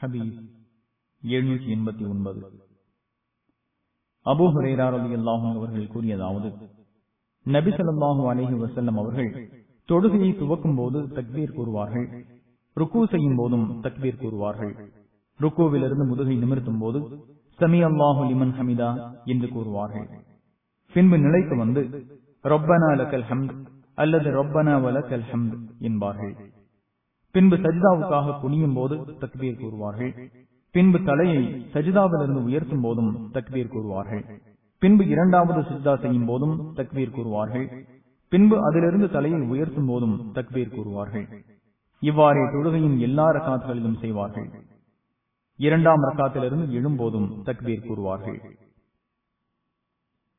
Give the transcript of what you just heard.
ஹபீஸ் எழுநூற்றி எண்பத்தி ஒன்பது அபு ஹுரேரார் அலி அல்லாஹும் அவர்கள் கூறியதாவது நபி ஸல்லல்லாஹு அலைஹி வஸல்லம் அவர்கள் தொழுகையை துவக்கும் போது தக்பீர் கூறுவார்கள் ருக்கு செய்யும் போதும் தக்பீர் கூறுவார்கள் ருக்குவிலிருந்து முதுகை நிமிர்த்தும் போது சமி அல்லாஹு லிமன் ஹமிதா என்று கூறுவார்கள் பின்பு நிலைக்கு வந்து ரொப்பனா லக்கல் ஹம்த் அல்லது ரொப்பனா வலக்கல் ஹம்த் என்பார்கள் பின்பு சஜிதாவுக்காக குனியும் போது தக்பீர் கூறுவார்கள் பின்பு தலையை சஜிதாவிலிருந்து உயர்த்தும் போதும் தக்பீர் கூறுவார்கள் பின்பு இரண்டாவது சிஜ்தா செய்யும் போதும் தக்பீர் கூறுவார்கள் பின்பு அதிலிருந்து தலையை உயர்த்தும் போதும் தக்பீர் கூறுவார்கள் இவ்வாறே தொழுகையின் எல்லா ரகாத்துகளிலும் செய்வார்கள் இரண்டாம் ரக்காத்திலிருந்து எழும்போதும் தக்பீர் கூறுவார்கள்